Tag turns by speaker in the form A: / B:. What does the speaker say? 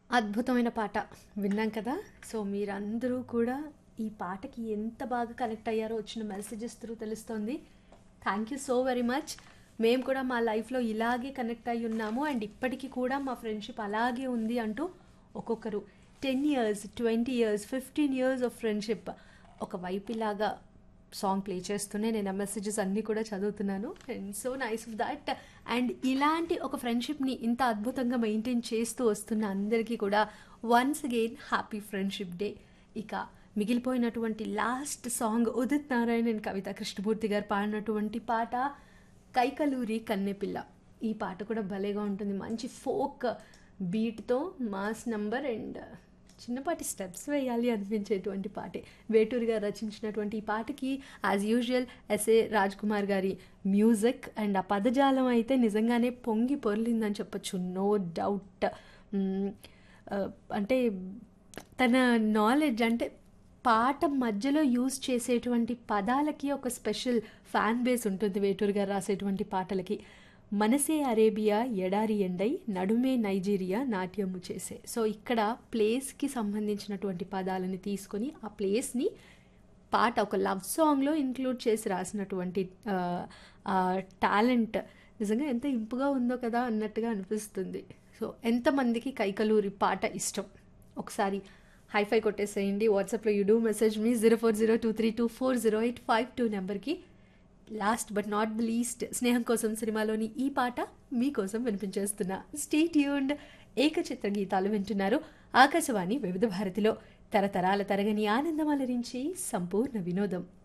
A: అద్భుతమైన పాట విన్నాం కదా సో మీరందరూ కూడా ఈ పాటకి ఎంత బాగా కనెక్ట్ అయ్యారో వచ్చిన మెసేజెస్ త్రూ తెలుస్తోంది thank you so very much మేము కూడా మా లైఫ్లో ఇలాగే కనెక్ట్ అయి ఉన్నాము అండ్ ఇప్పటికీ కూడా మా ఫ్రెండ్షిప్ అలాగే ఉంది అంటూ ఒక్కొక్కరు ten years twenty years fifteen years of friendship ఒక వైపు ఇలాగా సాంగ్ ప్లే చేస్తూనే నేను ఆ మెసేజెస్ అన్నీ కూడా చదువుతున్నాను and so nice of that and ఇలాంటి ఒక ఫ్రెండ్షిప్ని ఇంత అద్భుతంగా మెయింటైన్ చేస్తూ వస్తున్న అందరికీ కూడా once again happy friendship day ఇక మిగిలిపోయినటువంటి last song Udit Narayan and Kavita Krishnamurthy గారు పాడినటువంటి పాట కైకలూరి కన్నెపిల్ల ఈ పాట కూడా భలేగా ఉంటుంది మంచి ఫోక్ బీట్తో మాస్ నంబర్ అండ్ చిన్నపాటి స్టెప్స్ వేయాలి అనిపించేటువంటి పాటే వేటూరి గారు రచించినటువంటి ఈ పాటకి as usual SA Raj Kumar గారి మ్యూజిక్ అండ్ ఆ పదజాలం అయితే నిజంగానే పొంగి పొర్లిందని చెప్పొచ్చు నో డౌట్ అంటే తన నాలెడ్జ్ అంటే పాట మధ్యలో యూజ్ చేసేటువంటి పదాలకి ఒక స్పెషల్ ఫ్యాన్ బేస్ ఉంటుంది వేటూరు గారు రాసేటువంటి పాటలకి మనసే అరేబియా ఎడారి ఎండై నడుమే నైజీరియా నాట్యము చేసే సో ఇక్కడ ప్లేస్కి సంబంధించినటువంటి పదాలని తీసుకొని ఆ ప్లేస్ని పాట ఒక లవ్ సాంగ్లో ఇంక్లూడ్ చేసి రాసినటువంటి టాలెంట్ నిజంగా ఎంత ఇంపుగా ఉందో కదా అన్నట్టుగా అనిపిస్తుంది సో ఎంతమందికి కైకలూరి పాట ఇష్టం ఒకసారి హైఫై కొట్టేసేయండి వాట్సాప్లో you do message me zero four zero two three two four zero eight five two నెంబర్కి last but not the least స్నేహం కోసం సినిమాలోని ఈ పాట మీకోసం వినిపించేస్తున్నా స్టే ట్యూన్డ్ ఏకచిత్ర గీతాలు వింటున్నారు ఆకాశవాణి వివిధ భారతిలో తరతరాల తరగని ఆనందం అలరించి సంపూర్ణ వినోదం